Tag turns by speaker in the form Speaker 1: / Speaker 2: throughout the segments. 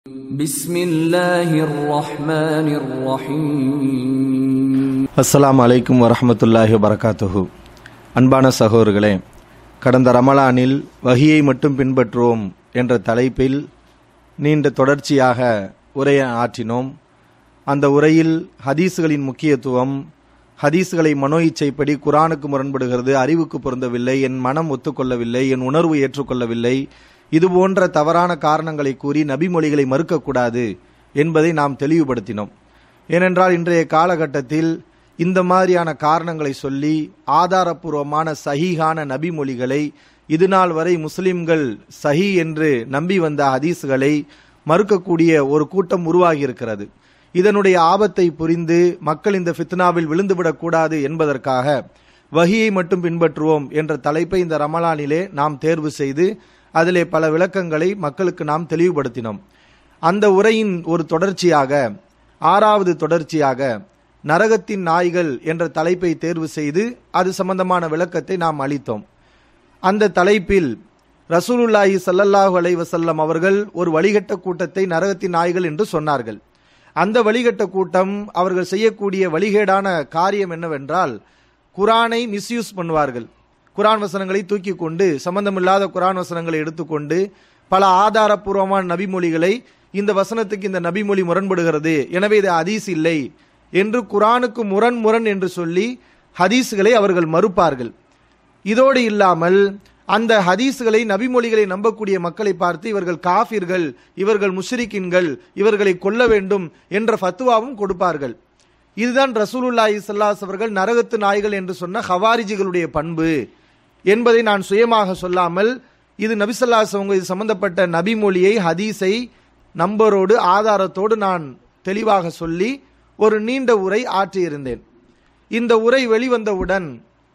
Speaker 1: بسم الله الرحمن الرحيم
Speaker 2: அஸ்ஸலாமு அலைக்கும் வரஹ்மத்துல்லாஹி வபரகாத்துஹு அன்பான சகோதரர்களே கடந்த ரமலானில் வகியை மட்டும் பின்பற்றுவோம் என்ற தலைப்பில் நீண்ட தொடர்ச்சியாக உரையை ஆற்றினோம் அந்த உரையில் ஹதீஸுகளின் முக்கியத்துவம் ஹதீஸுகளை மனோ இச்சைப்படி குரானுக்கு முரண்படுகிறது அறிவுக்கு பொருந்தவில்லை என் மனம் ஒத்துக்கொள்ளவில்லை என் உணர்வு ஏற்றுக்கொள்ளவில்லை இது போன்ற தவறான காரணங்களை கூறி நபிமொழிகளை மறுக்கக்கூடாது என்பதை நாம் தெளிவுபடுத்தினோம் ஏனென்றால் இன்றைய காலகட்டத்தில் இந்த மாதிரியான காரணங்களை சொல்லி ஆதாரபூர்வமான சஹீஹான நபிமொழிகளை இதுநாள் வரை முஸ்லிம்கள் சஹி என்று நம்பி வந்த ஹதீஸ்களை மறுக்கக்கூடிய ஒரு கூட்டம் உருவாகி இருக்கிறது இதனுடைய ஆபத்தை புரிந்து மக்கள் இந்த ஃபித்னாவில் விழுந்துவிடக்கூடாது என்பதற்காக வகியை மட்டும் பின்பற்றுவோம் என்ற தலைப்பை இந்த ரமலானிலே நாம் தேர்வு செய்து அதிலே பல விளக்கங்களை மக்களுக்கு நாம் தெளிவுபடுத்தினோம் அந்த உரையின் ஒரு தொடர்ச்சியாக ஆறாவது தொடர்ச்சியாக நரகத்தின் நாய்கள் என்ற தலைப்பை தேர்வு செய்து அது சம்பந்தமான விளக்கத்தை நாம் அளித்தோம் அந்த தலைப்பில் ரசூலுல்லாஹி ஸல்லல்லாஹு அலைஹி வஸல்லம் அவர்கள் ஒரு வழிகட்ட கூட்டத்தை நரகத்தின் நாய்கள் என்று சொன்னார்கள் அந்த வழிகட்ட கூட்டம் அவர்கள் செய்யக்கூடிய வழிகேடான காரியம் என்னவென்றால் குரானை மிஸ்யூஸ் பண்ணுவார்கள் குரான் வசனங்களை தூக்கி கொண்டு சம்பந்தமில்லாத குரான் வசனங்களை எடுத்துக்கொண்டு பல ஆதாரபூர்வமான நபிமொழிகளை இந்த வசனத்துக்கு இந்த நபிமொழி முரண்படுகிறது எனவே இது ஹதீஸ் இல்லை என்று குரானுக்கு முரண் முரண் என்று சொல்லி ஹதீஸ்களை அவர்கள் மறுப்பார்கள் இதோடு இல்லாமல் அந்த ஹதீஸ்களை நபிமொழிகளை நம்பக்கூடிய மக்களை பார்த்து இவர்கள் காஃபிர்கள் இவர்கள் முஷ்ரிக்கின்கள் இவர்களை கொல்ல வேண்டும் என்ற ஃபத்துவாவும் கொடுப்பார்கள் இதுதான் ரசூலுல்லாஹி ஸல்லல்லாஹு அவர்கள் நரகத்து நாய்கள் என்று சொன்ன ஹவாரிஜிகளுடைய பண்பு என்பதை நான் சுயமாக சொல்லாமல் இது நபிசல்லாஸ் அவங்க இது சம்பந்தப்பட்ட நபிமொழியை ஹதீஸை நம்பரோடு ஆதாரத்தோடு நான் தெளிவாக சொல்லி ஒரு நீண்ட உரை ஆற்றியிருந்தேன் இந்த உரை வெளிவந்தவுடன்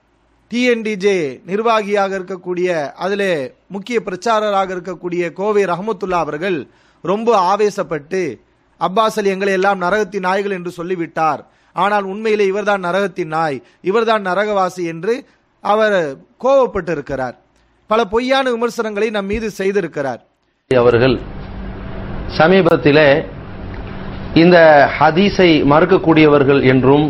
Speaker 2: டிஎன்டிஜே நிர்வாகியாக இருக்கக்கூடிய அதிலே முக்கிய பிரச்சாரராக இருக்கக்கூடிய கோவை ரஹமத்துல்லா அவர்கள் ரொம்ப ஆவேசப்பட்டு அப்பாஸ் அலி எங்களை எல்லாம் நரகத்தின் நாய்கள் என்று சொல்லிவிட்டார் ஆனால் உண்மையிலே இவர்தான் நரகத்தின் நாய் இவர்தான் நரகவாசி என்று அவர் கோவப்பட்டு இருக்கிறார் பல பொய்யான விமர்சனங்களை நம் மீது செய்திருக்கிறார்
Speaker 3: அவர்கள் சமீபத்திலே இந்த ஹதீஸை மறுக்கக்கூடியவர்கள் என்றும்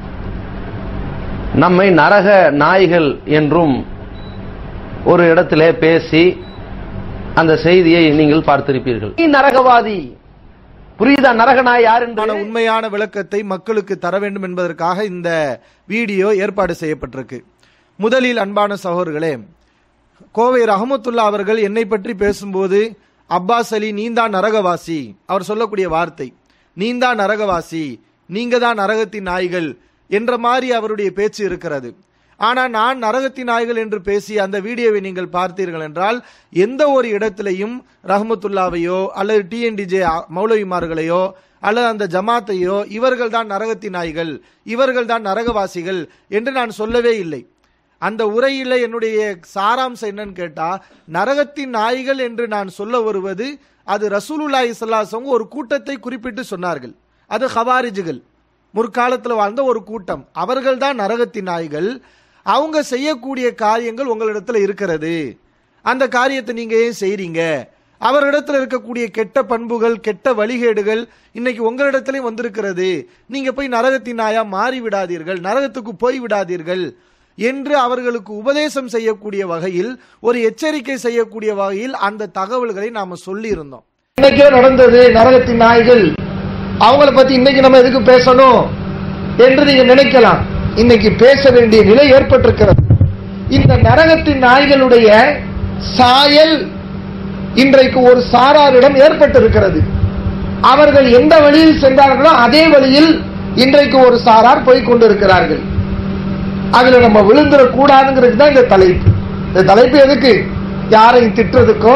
Speaker 3: நம்மை நரக நாய்கள் என்றும் ஒரு இடத்திலே பேசி அந்த செய்தியை நீங்கள் பார்த்திருப்பீர்கள் நீ நரகவாதி புரியுதா நரக நாய் யார்
Speaker 2: ஆன
Speaker 3: என்று
Speaker 2: உண்மையான விளக்கத்தை மக்களுக்கு தர வேண்டும் என்பதற்காக இந்த வீடியோ ஏற்பாடு செய்யப்பட்டிருக்கு முதலில் அன்பான சகோதரர்களே கோவை ரஹமத்துல்லா அவர்கள் என்னை பற்றி பேசும்போது அப்பாஸ் அலி நீந்தான் நரகவாசி அவர் சொல்லக்கூடிய வார்த்தை நீந்தான் நரகவாசி நீங்க தான் நரகத்தின் நாய்கள் என்ற மாதிரி அவருடைய பேச்சு இருக்கிறது ஆனால் நான் நரகத்தின் நாய்கள் என்று பேசி அந்த வீடியோவை நீங்கள் பார்த்தீர்கள் என்றால் எந்த ஒரு இடத்திலையும் ரஹமத்துல்லாவையோ அல்லது டிஎன்டிஜே மௌலவிமார்களையோ அல்லது அந்த ஜமாத்தையோ இவர்கள் தான் நரகத்தின் நாய்கள் இவர்கள் தான் நரகவாசிகள் என்று நான் சொல்லவே இல்லை அந்த உரையில என்னுடைய சாராம்சம் என்னன்னு கேட்டா நரகத்தின் நாய்கள் என்று நான் சொல்ல வருவது அது ரசூலுல்லாஹி ஸல்லல்லாஹு ஒரு கூட்டத்தை குறிப்பிட்டு சொன்னார்கள் அது ஹவாரிஜுகள் முற்காலத்தில் வாழ்ந்த ஒரு கூட்டம் அவர்கள் தான் நரகத்தின் நாய்கள் அவங்க செய்யக்கூடிய காரியங்கள் உங்களிடத்துல இருக்கிறது அந்த காரியத்தை நீங்க ஏன் செய்றீங்க அவரிடத்துல இருக்கக்கூடிய கெட்ட பண்புகள் கெட்ட வழிகேடுகள் இன்னைக்கு உங்களிடத்திலே வந்திருக்கிறது நீங்க போய் நரகத்தின் நாயா மாறி விடாதீர்கள் நரகத்துக்கு போய் விடாதீர்கள் என்று அவர்களுக்கு உபதேசம் செய்யக்கூடிய வகையில் ஒரு எச்சரிக்கை செய்யக்கூடிய வகையில் அந்த தகவல்களை நாம சொல்லி இருந்தோம்
Speaker 4: இன்னைக்கே நடந்தது நரகத்தின் நாய்கள் அவங்கள பத்தி இன்னைக்கு நம்ம எதுக்கு பேசணும் என்று நீங்க நினைக்கலாம் இன்னைக்கு பேச வேண்டிய நிலை ஏற்பட்டிருக்கிறது இந்த நரகத்தின் நாய்களுடைய சாயல் இன்றைக்கு ஒரு சாராரிடம் ஏற்பட்டிருக்கிறது அவர்கள் எந்த வழியில் சென்றார்களோ அதே வழியில் இன்றைக்கு ஒரு சாரார் போய் கொண்டிருக்கிறார்கள் அதுல நம்ம விழுந்துடக் கூடாதுங்கிறது தான் இந்த தலைப்பு இந்த தலைப்பு எதுக்கு யாரையும் திட்டுறதுக்கோ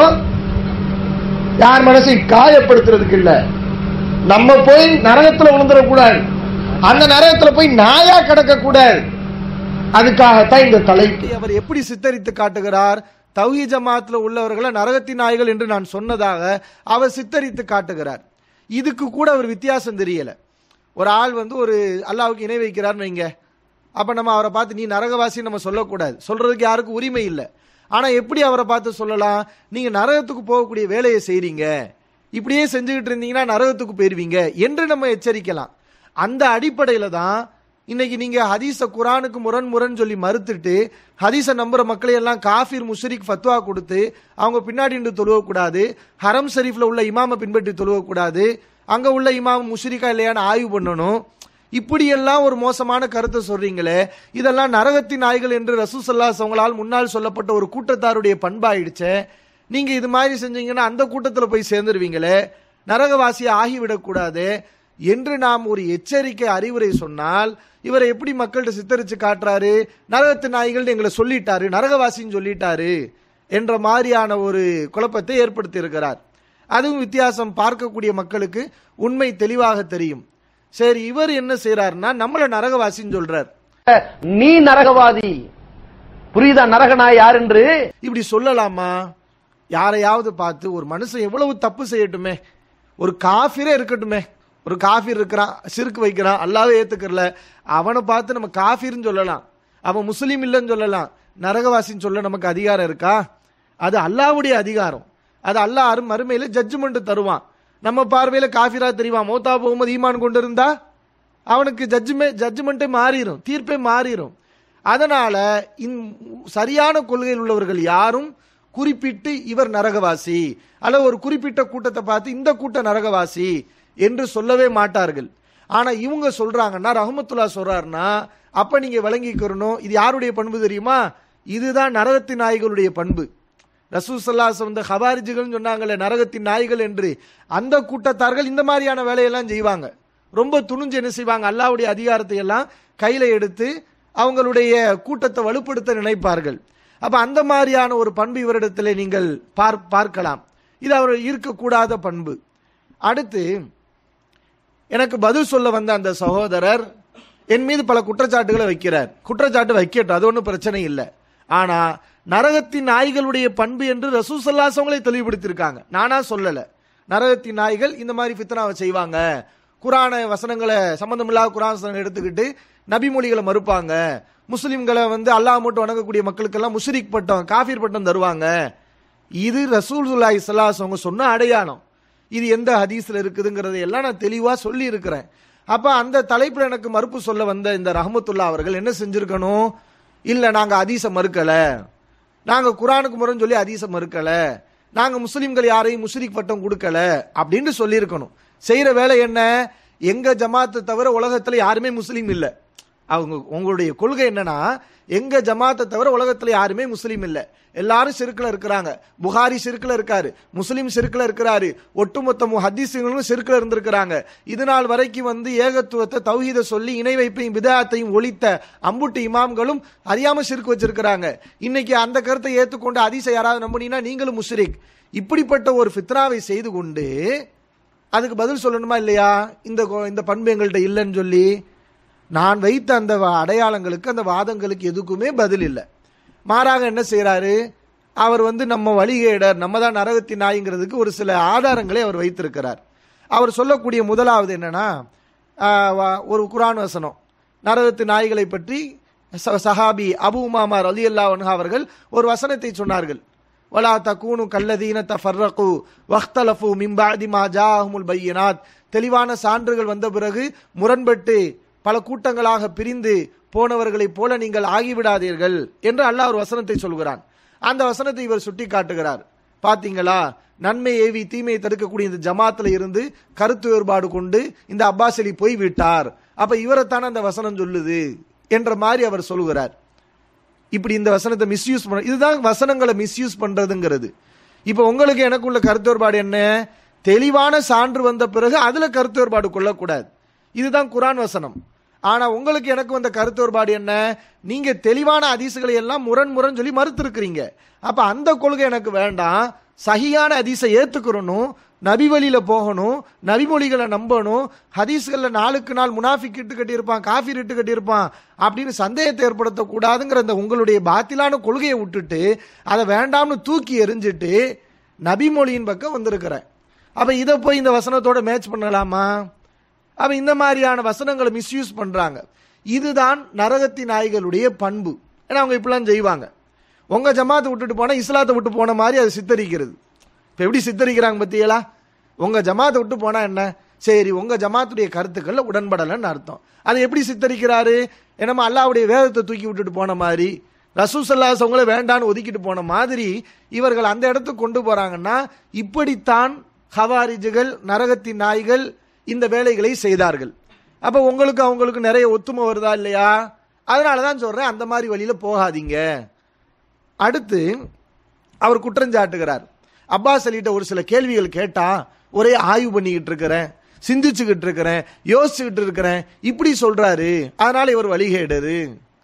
Speaker 4: யார் மனசை காயப்படுத்துறதுக்கு இல்ல நம்ம போய் நரகத்துல விழுந்துடக்கூடாது அந்த நரகத்துல போய் நாயா கிடக்க கூடாது அதுக்காகத்தான் இந்த தலைப்பு
Speaker 2: அவர் எப்படி சித்தரித்து காட்டுகிறார் தௌஹி ஜமாத்துல உள்ளவர்களை நரகத்தின் நாய்கள் என்று நான் சொன்னதாக அவர் சித்தரித்து காட்டுகிறார் இதுக்கு கூட ஒரு வித்தியாசம் தெரியல ஒரு ஆள் வந்து ஒரு அல்லாவுக்கு இணை வைக்கிறார்னு வைங்க அப்ப நம்ம அவரை பார்த்து நீ நரகவாசி நம்ம சொல்லக்கூடாது சொல்றதுக்கு யாருக்கும் உரிமை இல்லை ஆனா எப்படி அவரை பார்த்து சொல்லலாம் நீங்க நரகத்துக்கு போகக்கூடிய வேலையை செய்றீங்க
Speaker 5: இப்படியே செஞ்சுக்கிட்டு இருந்தீங்கன்னா நரகத்துக்கு போயிருவீங்க என்று நம்ம எச்சரிக்கலாம் அந்த அடிப்படையில தான் இன்னைக்கு நீங்க ஹதீஸ குரானுக்கு முரண் முரண் சொல்லி மறுத்துட்டு ஹதீஸ நம்புற மக்களை எல்லாம் காஃபிர் முஷரிக் ஃபத்வா கொடுத்து அவங்க பின்னாடி நின்று தொழுவக்கூடாது ஹரம் ஷரீஃப்ல உள்ள இமாமை பின்பற்றி தொழுவக்கூடாது அங்க உள்ள இமாம் முஷரிக்கா இல்லையான்னு ஆய்வு பண்ணணும் இப்படியெல்லாம் ஒரு மோசமான கருத்தை சொல்றீங்களே இதெல்லாம் நரகத்தின் நாய்கள் என்று ரசூசல்லாஸ் அவங்களால் முன்னால் சொல்லப்பட்ட ஒரு கூட்டத்தாருடைய பண்பாயிடுச்சே நீங்க இது மாதிரி செஞ்சீங்கன்னா அந்த கூட்டத்தில் போய் சேர்ந்துருவீங்களே நரகவாசியை ஆகிவிடக்கூடாது என்று நாம் ஒரு எச்சரிக்கை அறிவுரை சொன்னால் இவரை எப்படி மக்கள்கிட்ட சித்தரிச்சு காட்டுறாரு நரகத்து நாய்கள் எங்களை சொல்லிட்டாரு நரகவாசின்னு சொல்லிட்டாரு என்ற மாதிரியான ஒரு குழப்பத்தை ஏற்படுத்தி இருக்கிறார் அதுவும் வித்தியாசம் பார்க்கக்கூடிய மக்களுக்கு உண்மை தெளிவாக தெரியும் சரி இவர் என்ன செய்யறாருன்னா நம்மள நரகவாசின்னு சொல்றார்
Speaker 3: நீ நரகவாதி புரியுதா நரகனாய் யார் என்று
Speaker 5: இப்படி சொல்லலாமா யாரையாவது பார்த்து ஒரு மனுஷன் எவ்வளவு தப்பு செய்யட்டுமே ஒரு காஃபிரே இருக்கட்டுமே ஒரு காஃபிர் இருக்கிறான் சிறுக்கு வைக்கிறான் அல்லாவே ஏத்துக்கறல அவனை பார்த்து நம்ம காஃபிர்னு சொல்லலாம் அவன் முஸ்லீம் இல்லைன்னு சொல்லலாம் நரகவாசின்னு சொல்ல நமக்கு அதிகாரம் இருக்கா அது அல்லாவுடைய அதிகாரம் அது அல்லாஹ் அரு மறுமையில ஜட்ஜ்மெண்ட் தருவான் நம்ம பார்வையில காஃபிரா தெரியுமா மௌத்தா போகும்போது ஈமான் கொண்டு இருந்தா அவனுக்கு ஜட்ஜ்மே ஜட்ஜ்மெண்ட்டே மாறிடும் தீர்ப்பே மாறிடும் அதனால இந் சரியான கொள்கையில் உள்ளவர்கள் யாரும் குறிப்பிட்டு இவர் நரகவாசி அல்ல ஒரு குறிப்பிட்ட கூட்டத்தை பார்த்து இந்த கூட்ட நரகவாசி என்று சொல்லவே மாட்டார்கள் ஆனா இவங்க சொல்றாங்கன்னா ரஹமத்துல்லா சொல்றாருன்னா அப்ப நீங்க விளங்கிக்கிறணும் இது யாருடைய பண்பு தெரியுமா இதுதான் நரகத்தின் நாய்களுடைய பண்பு ரசூசல்லாஸ் வந்து ஹவாரிஜிகள் சொன்னாங்கல்ல நரகத்தின் நாய்கள் என்று அந்த கூட்டத்தார்கள் இந்த மாதிரியான வேலையெல்லாம் செய்வாங்க ரொம்ப துணிஞ்சு என்ன செய்வாங்க அல்லாவுடைய அதிகாரத்தை எல்லாம் கையில எடுத்து அவங்களுடைய கூட்டத்தை வலுப்படுத்த நினைப்பார்கள் அப்ப அந்த மாதிரியான ஒரு பண்பு இவரிடத்தில் நீங்கள் பார் பார்க்கலாம் இது அவர் இருக்கக்கூடாத பண்பு அடுத்து எனக்கு பதில் சொல்ல வந்த அந்த சகோதரர் என் மீது பல குற்றச்சாட்டுகளை வைக்கிறார் குற்றச்சாட்டு வைக்கட்டும் அது ஒன்றும் பிரச்சனை இல்லை ஆனா நரகத்தின் நாய்களுடைய பண்பு என்று ரசூசல்லாஸ் அவங்களே தெளிவுபடுத்தியிருக்காங்க நானா சொல்லல நரகத்தின் நாய்கள் இந்த மாதிரி ஃபித்னாவை செய்வாங்க குரான வசனங்களை சம்பந்தமில்லாத குரான் வசனங்களை எடுத்துக்கிட்டு நபிமொழிகளை மறுப்பாங்க முஸ்லிம்களை வந்து அல்லாஹ் மட்டும் வணங்கக்கூடிய மக்களுக்கெல்லாம் முஷ்ரிக் பட்டம் காஃபீர் பட்டம் தருவாங்க இது ரசூல் சுல்லாஹி ஸல்லல்லாஹு அவங்க சொன்ன அடையாளம் இது எந்த ஹதீஸ்ல இருக்குதுங்கிறதை எல்லாம் நான் தெளிவா சொல்லி இருக்கிறேன் அப்ப அந்த தலைப்புல எனக்கு மறுப்பு சொல்ல வந்த இந்த ரஹமத்துல்லா அவர்கள் என்ன செஞ்சிருக்கணும் இல்ல நாங்க ஹதீஸை மறுக்கல நாங்க குரானுக்கு முரண் சொல்லி ஹதீஸை மறுக்கல நாங்க முஸ்லிம்கள் யாரையும் முஷ்ரிக் பட்டம் கொடுக்கல அப்படின்னு சொல்லியிருக்கணும் செய்யற வேலை என்ன எங்க ஜமாத்தை தவிர உலகத்துல யாருமே முஸ்லீம் இல்ல அவங்க உங்களுடைய கொள்கை என்னன்னா எங்க ஜமாத்தை தவிர உலகத்துல யாருமே முஸ்லீம் இல்ல எல்லாரும் சிறுக்குல இருக்கிறாங்க புகாரி சிறுக்குல இருக்காரு முஸ்லீம் சிறுக்குல இருக்கிறாரு ஒட்டுமொத்த ஹதீசுகளும் சிறுக்குல இருந்திருக்கிறாங்க இது நாள் வரைக்கும் வந்து ஏகத்துவத்தை தௌஹீத சொல்லி இணை வைப்பையும் விதாயத்தையும் ஒழித்த அம்புட்டு இமாம்களும் அறியாம சிறுக்கு வச்சிருக்கிறாங்க இன்னைக்கு அந்த கருத்தை ஏத்துக்கொண்டு அதிச யாராவது நம்பினீங்கன்னா நீங்களும் முஸ்ரிக் இப்படிப்பட்ட ஒரு ஃபித்னாவை செய்து கொண்டு அதுக்கு பதில் சொல்லணுமா இல்லையா இந்த கொ- இந்த பண்பு எங்கள்கிட்ட இல்லைன்னு சொல்லி நான் வைத்த அந்த வ- அடையாளங்களுக்கு அந்த வாதங்களுக்கு எதுக்குமே பதில் இல்லை மாறாக என்ன செய்றாரு அவர் வந்து நம்ம வழிகேடர் நம்ம தான் நரகத்தின் நாய்ங்கிறதுக்கு ஒரு சில ஆதாரங்களை அவர் வைத்திருக்கிறார் அவர் சொல்லக்கூடிய முதலாவது என்னன்னா ஆஹ், வ- ஒரு குரான் வசனம் நரகத்து நாய்களை பற்றி ச- சஹாபி அபு உமாமா அலி அல்லா அவர்கள் ஒரு வசனத்தை சொன்னார்கள் வலா தக்கூனு கல்லதீன தஃபர்ரகு வக்தலஃபு மின் பஅதி மா ஜாஅஹுமுல் பையினாத் தெளிவான சான்றுகள் வந்த பிறகு முரண்பட்டு பல கூட்டங்களாக பிரிந்து போனவர்களைப் போல நீங்கள் ஆகிவிடாதீர்கள் என்று அல்லாஹ் ஒரு வசனத்தை சொல்கிறான் அந்த வசனத்தை இவர் சுட்டி காட்டுகிறார் பாத்தீங்களா நன்மை ஏவி தீமையை தடுக்கக்கூடிய இந்த ஜமாத்துல இருந்து கருத்து வேறுபாடு கொண்டு இந்த அப்பாஸ் அலி போய் விட்டார் அப்ப இவரைத்தானே அந்த வசனம் சொல்லுது என்ற மாதிரி அவர் சொல்லுகிறார் இப்படி இந்த வசனத்தை மிஸ்யூஸ் பண்ண இதுதான் வசனங்களை மிஸ்யூஸ் பண்றதுங்கிறது இப்போ உங்களுக்கு எனக்கு உள்ள கருத்து வேறுபாடு என்ன தெளிவான சான்று வந்த பிறகு அதுல கருத்து வேறுபாடு கொள்ளக்கூடாது இதுதான் குரான் வசனம் ஆனா உங்களுக்கு எனக்கு வந்த கருத்து வேறுபாடு என்ன நீங்க தெளிவான அதிசுகளை எல்லாம் முரண் முரண் சொல்லி மறுத்திருக்கிறீங்க அப்ப அந்த கொள்கை எனக்கு வேண்டாம் சகியான அதிசை ஏத்துக்கிறணும் நபி வழியில போகணும் நபிமொழிகளை நம்பணும் ஹதீஸ்கள்ல நாளுக்கு நாள் முனாஃபிக் இட்டு கட்டியிருப்பான் காஃபிர் இட்டு கட்டியிருப்பான் அப்படின்னு சந்தேகத்தை ஏற்படுத்தக்கூடாதுங்கிற அந்த உங்களுடைய பாத்திலான கொள்கையை விட்டுட்டு அதை வேண்டாம்னு தூக்கி எறிஞ்சிட்டு நபிமொழியின் பக்கம் வந்திருக்கிறேன் அப்ப இதை போய் இந்த வசனத்தோட மேட்ச் பண்ணலாமா அப்ப இந்த மாதிரியான வசனங்களை மிஸ்யூஸ் பண்றாங்க இதுதான் நரகத்தின் நாய்களுடைய பண்பு ஏன்னா அவங்க இப்படிலாம் செய்வாங்க உங்க ஜமாத்தை விட்டுட்டு போனா இஸ்லாத்தை விட்டு போன மாதிரி அது சித்தரிக்கிறது இப்ப எப்படி சித்தரிக்கிறாங்க பத்தியலா உங்க ஜமாத்தை விட்டு போனா என்ன சரி உங்க ஜமாத்துடைய கருத்துக்கள்ல உடன்படலைன்னு அர்த்தம் அதை எப்படி சித்தரிக்கிறாரு என்னமோ அல்லாவுடைய வேதத்தை தூக்கி விட்டுட்டு போன மாதிரி ரசூசல்லாஸ் அவங்கள வேண்டான்னு ஒதுக்கிட்டு போன மாதிரி இவர்கள் அந்த இடத்துக்கு கொண்டு போறாங்கன்னா இப்படித்தான் ஹவாரிஜுகள் நரகத்தின் நாய்கள் இந்த வேலைகளை செய்தார்கள் அப்ப உங்களுக்கு அவங்களுக்கு நிறைய ஒத்துமை வருதா இல்லையா அதனால தான் சொல்றேன் அந்த மாதிரி வழியில போகாதீங்க அடுத்து அவர் குற்றஞ்சாட்டுகிறார் அப்பாஸ் அலிட்ட ஒரு சில கேள்விகள் கேட்டா ஒரே ஆய்வு பண்ணிக்கிட்டு இருக்கிறேன் சிந்திச்சுக்கிட்டு இருக்கிறேன் யோசிச்சுக்கிட்டு இருக்கிறேன் இப்படி சொல்றாரு அதனால இவர் வழிகேடரு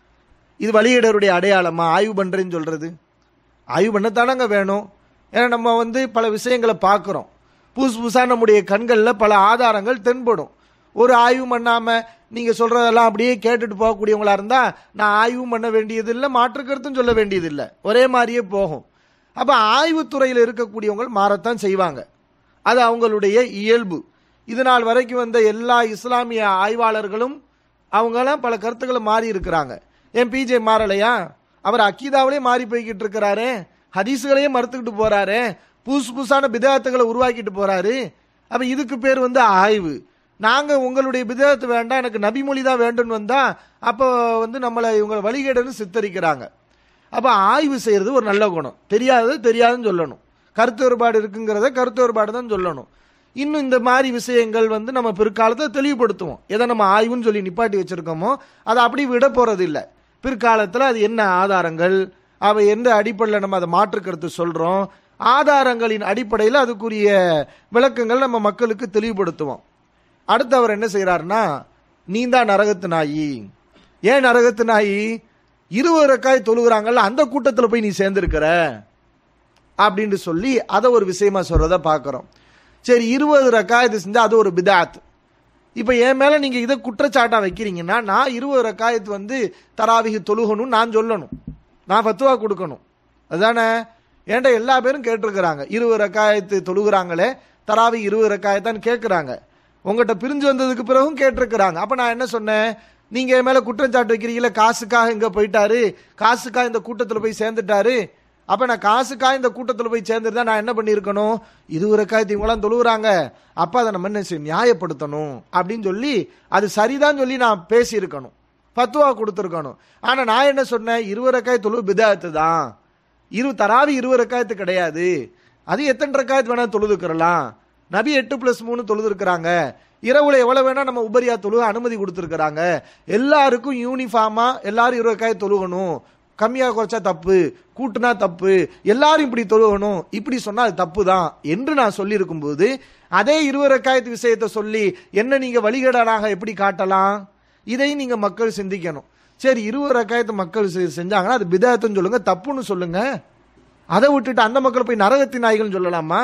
Speaker 5: இது வழிகேடருடைய அடையாளமா ஆய்வு பண்றேன்னு சொல்றது ஆய்வு பண்ணத்தானங்க வேணும் ஏன்னா நம்ம வந்து பல விஷயங்களை பார்க்குறோம் புதுசு புதுசாக நம்முடைய கண்களில் பல ஆதாரங்கள் தென்படும் ஒரு ஆய்வு பண்ணாம நீங்க சொல்றதெல்லாம் அப்படியே கேட்டுட்டு போகக்கூடியவங்களா இருந்தா நான் ஆய்வும் பண்ண வேண்டியதில்லை மாற்று கருத்தும் சொல்ல வேண்டியதில்லை ஒரே மாதிரியே போகும் அப்ப ஆய்வுத்துறையில் இருக்கக்கூடியவங்க மாறத்தான் செய்வாங்க அது அவங்களுடைய இயல்பு இது நாள் வரைக்கும் வந்த எல்லா இஸ்லாமிய ஆய்வாளர்களும் அவங்கெல்லாம் பல கருத்துக்களை மாறி இருக்கிறாங்க என் பிஜே மாறலையா அவர் அக்கீதாவிலே மாறி போய்கிட்டு இருக்கிறாரு ஹதீஸுகளையே மறுத்துக்கிட்டு போறாரு புதுசு புதுசான பிதாத்துகளை உருவாக்கிட்டு போறாரு அப்ப இதுக்கு பேர் வந்து ஆய்வு நாங்க உங்களுடைய பிதாத்து வேண்டாம் எனக்கு நபிமொழி தான் வேண்டும்னு வந்தா அப்போ வந்து நம்மளை இவங்க வழிகேடுன்னு சித்தரிக்கிறாங்க அப்ப ஆய்வு செய்யறது ஒரு நல்ல குணம் தெரியாதது தெரியாதுன்னு சொல்லணும் கருத்து வேறுபாடு இருக்குங்கிறத கருத்து வேறுபாடு தான் சொல்லணும் இன்னும் இந்த மாதிரி விஷயங்கள் வந்து நம்ம பிற்காலத்தை தெளிவுபடுத்துவோம் எதை நம்ம ஆய்வுன்னு சொல்லி நிப்பாட்டி வச்சிருக்கோமோ அதை அப்படி விட போறது இல்லை பிற்காலத்தில் அது என்ன ஆதாரங்கள் அவை எந்த அடிப்படையில் நம்ம அதை மாற்று கருத்து சொல்றோம் ஆதாரங்களின் அடிப்படையில் அதுக்குரிய விளக்கங்கள் நம்ம மக்களுக்கு தெளிவுபடுத்துவோம் அடுத்து அவர் என்ன செய்யறாருன்னா நீ தான் நரகத்து நாயி ஏன் நரகத்து நாயி இருபது ரக்காய் தொழுகிறாங்கல்ல அந்த கூட்டத்தில் போய் நீ சேர்ந்திருக்கிற அப்படின்னு சொல்லி அதை ஒரு விஷயமா சொல்றத பார்க்குறோம் சரி இருபது ரக்காயத்து செஞ்சா அது ஒரு பிதாத் இப்போ என் மேலே நீங்கள் இதை குற்றச்சாட்டா வைக்கிறீங்கன்னா நான் இருபது ரக்காயத்து வந்து தராவிகி தொழுகணும்னு நான் சொல்லணும் நான் ஃபத்துவா கொடுக்கணும் அதுதானே ஏன்டா எல்லா பேரும் கேட்டிருக்கிறாங்க இருபது ரக்காயத்து தொழுகிறாங்களே தராவி இருபது ரக்காயத்தான்னு கேட்குறாங்க உங்கள்கிட்ட பிரிஞ்சு வந்ததுக்கு பிறகும் கேட்டிருக்கிறாங்க அப்போ நான் என்ன சொன்னேன் நீங்கள் என் மேலே குற்றச்சாட்டு வைக்கிறீங்களே காசுக்காக இங்கே போயிட்டாரு காசுக்காக இந்த கூட்டத்தில் போய் சேர்ந்துட்டாரு அப்ப நான் காசுக்காக இந்த கூட்டத்தில் போய் சேர்ந்துருந்தா நான் என்ன பண்ணியிருக்கணும் இருபது ரக்காயத்து இவங்களாம் தொழுகிறாங்க அப்ப அதை நம்ம என்ன செய்ய நியாயப்படுத்தணும் அப்படின்னு சொல்லி அது சரிதான் சொல்லி நான் பேசியிருக்கணும் பத்துவா கொடுத்துருக்கணும் ஆனா நான் என்ன சொன்னேன் இருபது ரக்காய் தொழு பிதாத்து தான் இரு தராவி இருபது ரக்காயத்து கிடையாது அது எத்தனை ரக்காயத்து வேணா தொழுதுக்கிறலாம் நபி எட்டு பிளஸ் மூணு தொழுதுருக்கிறாங்க இரவுல எவ்வளவு வேணா நம்ம உபரியா தொழுக அனுமதி கொடுத்துருக்காங்க எல்லாருக்கும் யூனிஃபார்மா எல்லாரும் இருபது ரக்காய் தொழுகணும் கம்மியா குறைச்சா தப்பு கூட்டுனா தப்பு எல்லாரும் இப்படி தொழுகணும் இப்படி சொன்னா அது தப்பு தான் என்று நான் சொல்லியிருக்கும் போது அதே இருபது ரக்காயத்து விஷயத்தை சொல்லி என்ன நீங்க வழிகேடனாக எப்படி காட்டலாம் இதையும் நீங்க மக்கள் சிந்திக்கணும் சரி இருபது ரக்காயத்து மக்கள் செ- செஞ்சாங்கன்னா அது பிதாத்துன்னு சொல்லுங்க தப்புன்னு சொல்லுங்க அதை விட்டுட்டு அந்த மக்கள் போய் நரகத்தின் நாய்கள்னு சொல்லலாமா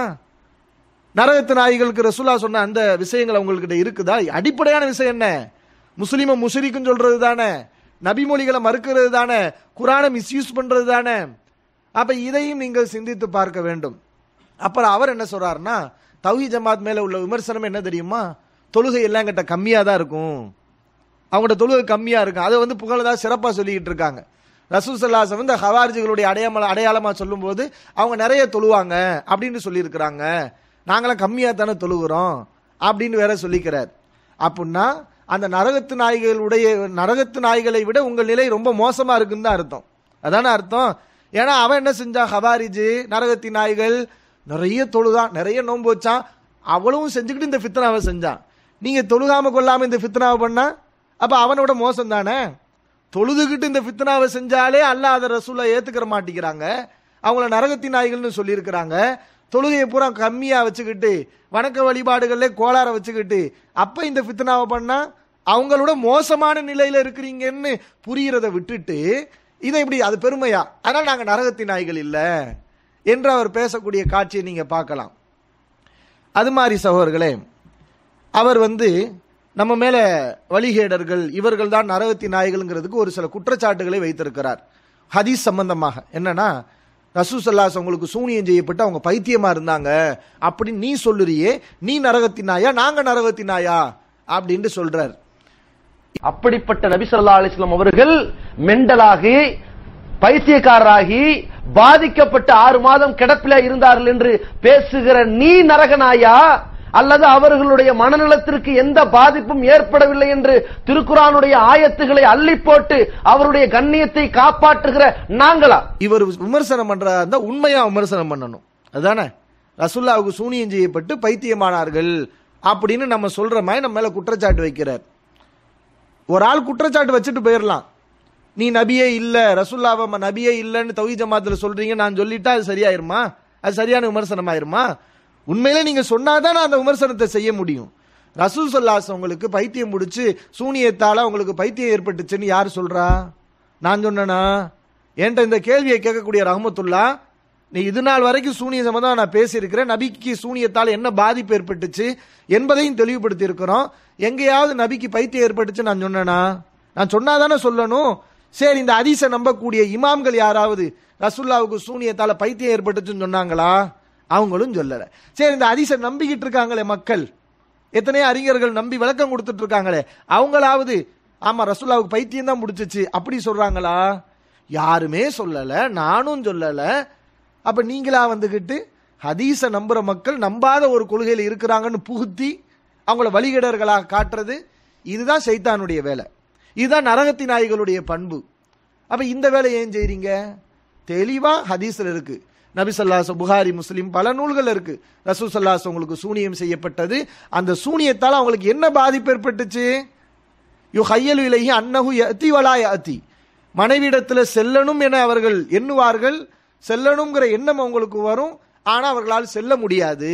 Speaker 5: நரகத்து நாய்களுக்கு ரசூலா சொன்ன அந்த விஷயங்கள் அவங்கக்கிட்ட இருக்குதா அடிப்படையான விஷயம் என்ன முஸ்லீமை முஷரிக்குன்னு சொல்றது தானே நபிமொழிகளை மறுக்கிறது தானே குரானை மிஸ்யூஸ் பண்றது தானே அப்ப இதையும் நீங்கள் சிந்தித்து பார்க்க வேண்டும் அப்புறம் அவர் என்ன சொல்றாருன்னா தௌஹி ஜமாத் மேல உள்ள விமர்சனம் என்ன தெரியுமா தொழுகை எல்லாம் கிட்ட கம்மியா தான் இருக்கும் அவங்களோட தொழுகை கம்மியா இருக்கும் அதை வந்து புகழதா சிறப்பா சொல்லிக்கிட்டு இருக்காங்க ரசூசல்லாசம் வந்து ஹவாரிஜிகளுடைய அடையாள அடையாளமா சொல்லும்போது அவங்க நிறைய தொழுவாங்க அப்படின்னு சொல்லியிருக்கிறாங்க நாங்களாம் கம்மியா தானே தொழுகிறோம் அப்படின்னு வேற சொல்லிக்கிறார் அப்படின்னா அந்த நரகத்து நாய்களுடைய நரகத்து நாய்களை விட உங்கள் நிலை ரொம்ப மோசமா இருக்குன்னு தான் அர்த்தம் அதானே அர்த்தம் ஏன்னா அவன் என்ன செஞ்சான் ஹவாரிஜு நரகத்தின் நாய்கள் நிறைய தொழுதான் நிறைய நோன்பு வச்சான் அவ்வளவும் செஞ்சுக்கிட்டு இந்த ஃபித்னாவை செஞ்சான் நீங்க தொழுகாம கொள்ளாம இந்த ஃபித்னாவை பண்ணா அப்ப அவனோட மோசம் தானே தொழுதுகிட்டு இந்த ஃபித்னாவை செஞ்சாலே அல்லாஹ் அதை ரசூலை ஏத்துக்கிற மாட்டேங்கிறாங்க அவங்கள நரகத்தின் நாய்கள்னு சொல்லியிருக்கிறாங்க தொழுகையை பூரா கம்மியா வச்சுக்கிட்டு வணக்க வழிபாடுகள்ல கோளாற வச்சுக்கிட்டு அப்ப இந்த ஃபித்னாவை பண்ணா அவங்களோட மோசமான நிலையில இருக்கிறீங்கன்னு புரியறத விட்டுட்டு இதை இப்படி அது பெருமையா அதனால நாங்க நரகத்தின் நாய்கள் இல்ல என்று அவர் பேசக்கூடிய காட்சியை நீங்க பார்க்கலாம் அது மாதிரி சகோதரர்களே அவர் வந்து நம்ம மேல வழிகேடர்கள் இவர்கள் தான் நரகத்தின் நாய்கள்ங்கிறதுக்கு ஒரு சில குற்றச்சாட்டுகளை வைத்திருக்கிறார் ஹதீஸ் சம்பந்தமாக என்னன்னா ரசூசல்லாஸ் உங்களுக்கு சூனியம் செய்யப்பட்டு அவங்க பைத்தியமா இருந்தாங்க அப்படின்னு நீ சொல்லுறியே நீ நரகத்தின் நாயா நாங்க நரகத்தின் நாயா அப்படின்னு சொல்றார்
Speaker 3: அப்படிப்பட்ட நபி ஸல்லல்லாஹு அலைஹி வஸல்லம் அவர்கள் மெண்டலாகி பைத்தியக்காரராகி பாதிக்கப்பட்ட ஆறு மாதம் கிடப்பில இருந்தார்கள் என்று பேசுகிற நீ நரகனாயா அல்லது அவர்களுடைய மனநலத்திற்கு எந்த பாதிப்பும் ஏற்படவில்லை என்று திருக்குறானுடைய ஆயத்துகளை அள்ளி போட்டு அவருடைய கண்ணியத்தை காப்பாற்றுகிற நாங்களா
Speaker 5: இவர் விமர்சனம் பண்றதா இருந்தா உண்மையா விமர்சனம் பண்ணணும் அதுதானே ரசுல்லாவுக்கு சூனியம் செய்யப்பட்டு பைத்தியமானார்கள் அப்படின்னு நம்ம சொல்ற மாதிரி நம்ம மேல குற்றச்சாட்டு வைக்கிறார் ஒரு ஆள் குற்றச்சாட்டு வச்சுட்டு போயிடலாம் நீ நபியே இல்ல ரசுல்லாவை ம- நபியே இல்லைன்னு தௌஹீத் ஜமாத்துல சொல்றீங்க நான் சொல்லிட்டா அது சரியாயிருமா அது சரியான விமர்சனம் ஆயிருமா உண்மையிலே நீங்க சொன்னாதான் நான் அந்த விமர்சனத்தை செய்ய முடியும் ரசூல் சொல்லாஸ் உங்களுக்கு பைத்தியம் முடிச்சு சூனியத்தால உங்களுக்கு பைத்தியம் ஏற்பட்டுச்சுன்னு யார் சொல்றா நான் சொன்னேனா என்கிட்ட இந்த கேள்வியை கேட்கக்கூடிய ரஹமத்துல்லா நீ இது நாள் வரைக்கும் சூனிய சம்பந்தம் நான் பேசியிருக்கிறேன் நபிக்கு சூனியத்தால் என்ன பாதிப்பு ஏற்பட்டுச்சு என்பதையும் தெளிவுபடுத்தி இருக்கிறோம் எங்கேயாவது நபிக்கு பைத்தியம் ஏற்பட்டுச்சு நான் சொன்னேனா நான் சொன்னாதானே சொல்லணும் சரி இந்த அதிச நம்பக்கூடிய இமாம்கள் யாராவது ரசுல்லாவுக்கு சூனியத்தால பைத்தியம் ஏற்பட்டுச்சுன்னு சொன்னாங்களா அவங்களும் சொல்லல சரி இந்த அதிச நம்பிக்கிட்டு இருக்காங்களே மக்கள் எத்தனையோ அறிஞர்கள் நம்பி விளக்கம் கொடுத்துட்டு இருக்காங்களே அவங்களாவது ஆமா ரசுல்லாவுக்கு பைத்தியம் தான் முடிச்சிச்சு அப்படி சொல்றாங்களா யாருமே சொல்லல நானும் சொல்லல அப்ப நீங்களா வந்துகிட்டு ஹதீஸ நம்புற மக்கள் நம்பாத ஒரு கொள்கையில் இருக்கிறாங்கன்னு புகுத்தி அவங்கள வழிகேடர்களாக காட்டுறது இதுதான் சைத்தானுடைய வேலை இதுதான் நரகத்தி நாய்களுடைய பண்பு அப்ப இந்த வேலை ஏன் செய்றீங்க தெளிவா ஹதீஸ்ல இருக்கு நபி ஸல்லல்லாஹு புகாரி முஸ்லிம் பல நூல்கள் இருக்கு ரசூல் ஸல்லல்லாஹு உங்களுக்கு சூனியம் செய்யப்பட்டது அந்த சூனியத்தால் அவங்களுக்கு என்ன பாதிப்பு ஏற்பட்டுச்சு யு ஹையலு இலைஹி அன்னஹு யத்தி வலா யத்தி மனைவிடத்துல செல்லணும் என அவர்கள் எண்ணுவார்கள் செல்லணுங்கிற எண்ணம் அவங்களுக்கு வரும் ஆனா அவர்களால் செல்ல முடியாது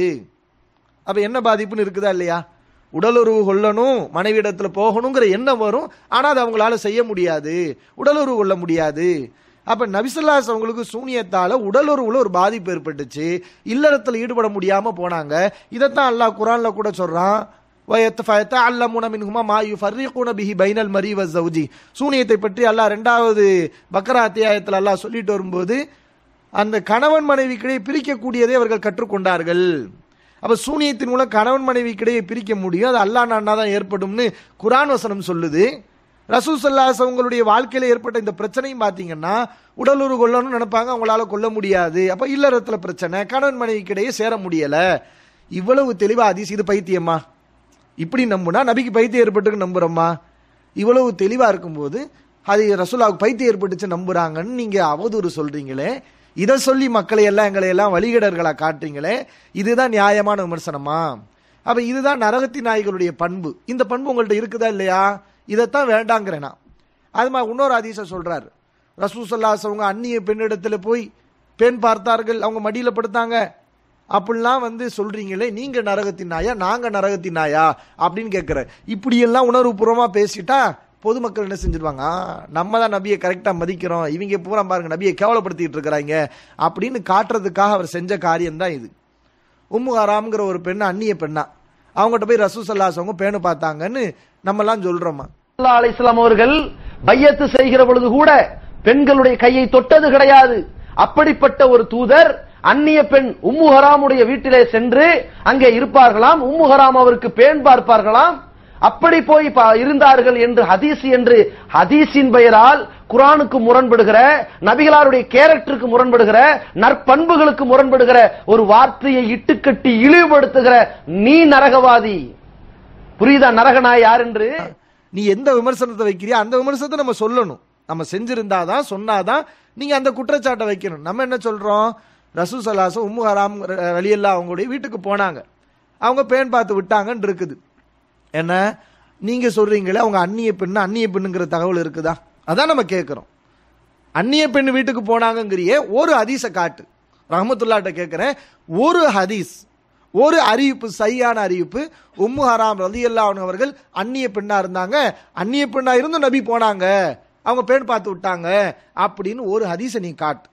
Speaker 5: அப்ப என்ன பாதிப்புன்னு இருக்குதா இல்லையா உடலுறவு கொள்ளணும் மனைவிடத்துல போகணுங்கிற எண்ணம் வரும் ஆனா அது அவங்களால செய்ய முடியாது உடலுறவு கொள்ள முடியாது அப்ப நபிசல்லாஸ் அவங்களுக்கு சூனியத்தால உடலுறவுல ஒரு பாதிப்பு ஏற்பட்டுச்சு இல்லறத்துல ஈடுபட முடியாம போனாங்க இதைத்தான் அல்லாஹ் குரான்ல கூட சொல்றான் وَيَتَعَلَّمُونَ مِنْهُمَا مَا يُفَرِّقُونَ بِهِ بَيْنَ الْمَرْءِ وَالزَّوْجِ சூனியத்தை பற்றி அல்லாஹ் ரெண்டாவது பக்ரா அத்தியாயத்தில் அல்லாஹ் சொல்லிட்டு வரும்போது அந்த கணவன் மனைவிக்கிடையே பிரிக்கக்கூடியதை அவர்கள் கற்றுக்கொண்டார்கள் அப்ப சூனியத்தின் மூலம் கணவன் மனைவிக்கிடையே பிரிக்க முடியும் அது அல்லாஹ் நானா தான் ஏற்படும்னு குரான் வசனம் சொல்லுது ரசூல் சல்லாஸ் அவங்களுடைய வாழ்க்கையில ஏற்பட்ட இந்த பிரச்சனையும் பாத்தீங்கன்னா உடலுறவு கொள்ளணும்னு நினைப்பாங்க அவங்களால கொள்ள முடியாது அப்ப இல்லறத்துல பிரச்சனை கணவன் மனைவிக்கிடையே சேர முடியல இவ்வளவு தெளிவா அதிஸ் இது பைத்தியமா இப்படி நம்புனா நபிக்கு பைத்தியம் ஏற்பட்டுக்கு நம்புறோமா இவ்வளவு தெளிவா இருக்கும்போது அது ரசூலாவுக்கு பைத்தியம் ஏற்பட்டுச்சு நம்புறாங்கன்னு நீங்க அவதூறு சொல்றீங்களே இதை சொல்லி மக்களை எல்லாம் எங்களை எல்லாம் வழிகடர்களா காட்டுறீங்களே இதுதான் நியாயமான விமர்சனமா அப்ப இதுதான் நரகத்தி நாய்களுடைய பண்பு இந்த பண்பு உங்கள்ட்ட இருக்குதா இல்லையா இதைத்தான் வேண்டாங்கிறேன் நான் அது மாதிரி இன்னொரு அதிச சொல்றாரு ரசூசல்லாஸ் அவங்க அந்நிய பெண்ணிடத்துல போய் பெண் பார்த்தார்கள் அவங்க மடியில படுத்தாங்க அப்படிலாம் வந்து சொல்றீங்களே நீங்க நரகத்தின் நாயா நாங்க நரகத்தின் நாயா அப்படின்னு கேட்கிற இப்படியெல்லாம் உணர்வுபூர்வமா பேசிட்டா பொதுமக்கள் என்ன செஞ்சிருவாங்க "ஆ, நம்ம தான் நபியை கரெக்டா மதிக்கிறோம் இவங்க பூரா பாருங்க நபியை கேவலப்படுத்திட்டு இருக்கிறாங்க அப்படின்னு காட்டுறதுக்காக அவர் செஞ்ச காரியம் தான் இது உம்மு ஹராம்ங்கிற ஒரு பெண்ணு அந்நிய பெண்ணா அவங்ககிட்ட போய் ரசூசல்லாஸ் அவங்க பேணு பார்த்தாங்கன்னு நம்மலாம் சொல்றோமா
Speaker 3: ஸல்லல்லாஹு அலைஹி வஸல்லம் அவர்கள் பையத்து செய்கிற பொழுது கூட பெண்களுடைய கையை தொட்டது கிடையாது அப்படிப்பட்ட ஒரு தூதர் அந்நிய பெண் உம்மு ஹராமுடைய வீட்டிலே சென்று அங்கே இருப்பார்களாம் உம்மு ஹராம் அவருக்கு பேன் பார்ப்பார்களாம் அப்படி போய் பா- இருந்தார்கள் என்று ஹதீஸ் என்று ஹதீஸின் பெயரால் குரானுக்கு முரண்படுகிற நபிகளாருடைய கேரக்டருக்கு முரண்படுகிற நற்பண்புகளுக்கு முரண்படுகிற ஒரு வார்த்தையை இட்டுக்கட்டி இழிவுபடுத்துகிற நீ நரகவாதி புரியுதா நரகனாய் யார் என்று
Speaker 5: நீ எந்த விமர்சனத்தை வைக்கிறியோ அந்த விமர்சனத்தை நம்ம சொல்லணும் நம்ம செஞ்சிருந்தாதான் சொன்னாதான் நீங்க அந்த குற்றச்சாட்டை வைக்கணும் நம்ம என்ன சொல்றோம் ரசூ சலாசம் உம்மு ஹராம் வழியெல்லாம் அவங்களுடைய வீட்டுக்கு போனாங்க அவங்க பேன் பார்த்து விட்டாங்கன்னு இருக்குது என்ன நீங்க சொல்றீங்களே அவங்க அந்நிய பெண்ணு அந்நிய பெண்ணுங்கிற தகவல் இருக்குதா அதான் நம்ம கேட்கிறோம் அந்நிய பெண் வீட்டுக்கு போனாங்கங்கிறியே ஒரு ஹதீஸை காட்டு ரஹமத்துல்லாட்ட கேட்கிறேன் ஒரு ஹதீஸ் ஒரு அறிவிப்பு சரியான அறிவிப்பு உம்மு ஹராம் ரதி அவர்கள் அந்நிய பெண்ணா இருந்தாங்க அந்நிய பெண்ணா இருந்தும் நபி போனாங்க அவங்க பெண் பார்த்து விட்டாங்க அப்படின்னு ஒரு ஹதீஸை நீ காட்டு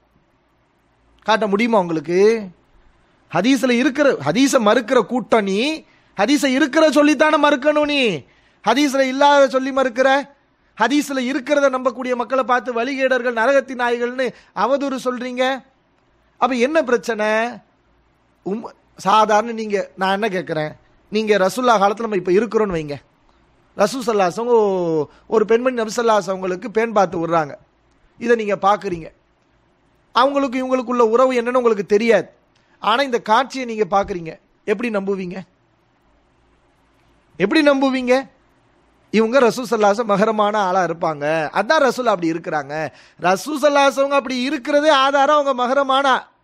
Speaker 5: காட்ட முடியுமா உங்களுக்கு ஹதீஸ்ல இருக்கிற ஹதீஸ மறுக்கிற கூட்டம் நீ ஹதீஸ இருக்கிற சொல்லித்தானே மறுக்கணும் நீ ஹதீஸ்ல இல்லாத சொல்லி மறுக்கிற ஹதீஸ்ல இருக்கிறத நம்பக்கூடிய மக்களை பார்த்து வழிகேடர்கள் நரகத்தின் நாய்கள்னு அவதூறு சொல்றீங்க அப்ப என்ன பிரச்சனை உம் சாதாரண நீங்க நான் என்ன கேட்கிறேன் நீங்க ரசுல்லா காலத்துல நம்ம இப்ப இருக்கிறோம்னு வைங்க ரசூ சல்லாசவங்க ஒரு பெண்மணி நபிசல்லாஸ் அவங்களுக்கு பெண் பார்த்து விடுறாங்க இதை நீங்க பாக்குறீங்க அவங்களுக்கு இவங்களுக்குள்ள உறவு என்னன்னு உங்களுக்கு தெரியாது ஆனா இந்த காட்சியை நீங்க பாக்குறீங்க எப்படி நம்புவீங்க எப்படி நம்புவீங்க இவங்க ரசூசல்லாசம் மகரமான ஆளா இருப்பாங்க அதான் ரசூல் அப்படி இருக்கிறாங்க ரசூசல்லாசவங்க அப்படி இருக்கிறதே ஆதாரம் அவங்க மகரமான